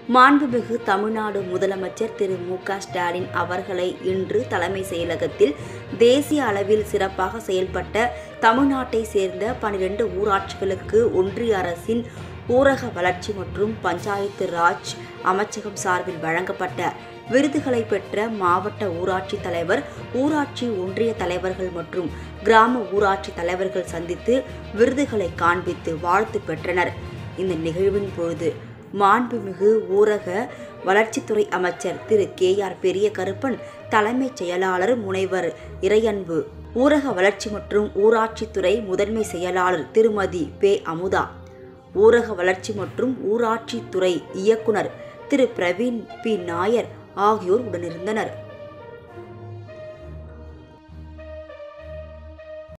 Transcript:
மாண்புமிகு தமிழ்நாடு முதலமைச்சர் திரு மு க ஸ்டாலின் அவர்களை இன்று தலைமை செயலகத்தில் தேசிய அளவில் சிறப்பாக செயல்பட்ட தமிழ்நாட்டை சேர்ந்த பனிரெண்டு ஊராட்சிகளுக்கு ஒன்றிய அரசின் ஊரக வளர்ச்சி மற்றும் பஞ்சாயத்து ராஜ் அமைச்சகம் சார்பில் வழங்கப்பட்ட விருதுகளை பெற்ற மாவட்ட ஊராட்சி தலைவர் ஊராட்சி ஒன்றிய தலைவர்கள் மற்றும் கிராம ஊராட்சி தலைவர்கள் சந்தித்து விருதுகளை காண்பித்து வாழ்த்து பெற்றனர் இந்த நிகழ்வின் பொழுது மாண்புமிகு ஊரக வளர்ச்சித்துறை அமைச்சர் திரு கே ஆர் பெரிய கருப்பன் தலைமைச் செயலாளர் முனைவர் இறையன்பு ஊரக வளர்ச்சி மற்றும் ஊராட்சித்துறை முதன்மை செயலாளர் திருமதி பே அமுதா ஊரக வளர்ச்சி மற்றும் ஊராட்சித்துறை இயக்குனர் திரு பிரவீன் பி நாயர் ஆகியோர் உடனிருந்தனர்